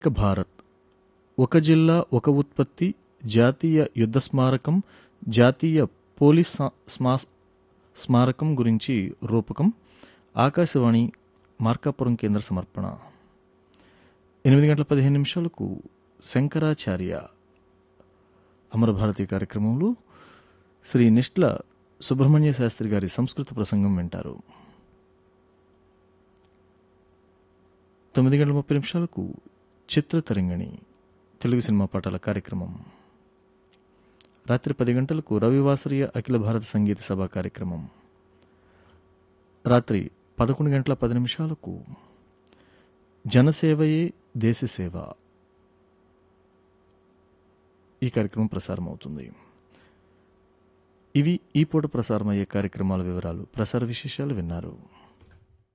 ఏక భారత్ ఒక జిల్లా ఒక ఉత్పత్తి జాతీయ యుద్ధ స్మారకం జాతీయ పోలీస్ సా- స్మా స్మారకం గురించి రూపకం ఆకాశవాణి మార్కాపురం కేంద్ర సమర్పణ ఎనిమిది గంటల పదిహేను నిమిషాలకు శంకరాచార్య అమరభారతి కార్యక్రమంలో శ్రీ నిష్ట్ల సుబ్రహ్మణ్య శాస్త్రి గారి సంస్కృత ప్రసంగం వింటారు తొమ్మిది గంటల ముప్పై నిమిషాలకు చిత్రతరంగిణి తెలుగు సినిమా పాటల కార్యక్రమం రాత్రి పది గంటలకు రవివాసరియ అఖిల భారత సంగీత సభ కార్యక్రమం రాత్రి పదకొండు గంటల పది నిమిషాలకు జనసేవయే దేశసేవ ఈ కార్యక్రమం ప్రసారం అవుతుంది ఇవి ఈ పూట ప్రసారమయ్యే కార్యక్రమాల వివరాలు ప్రసార విశేషాలు విన్నారు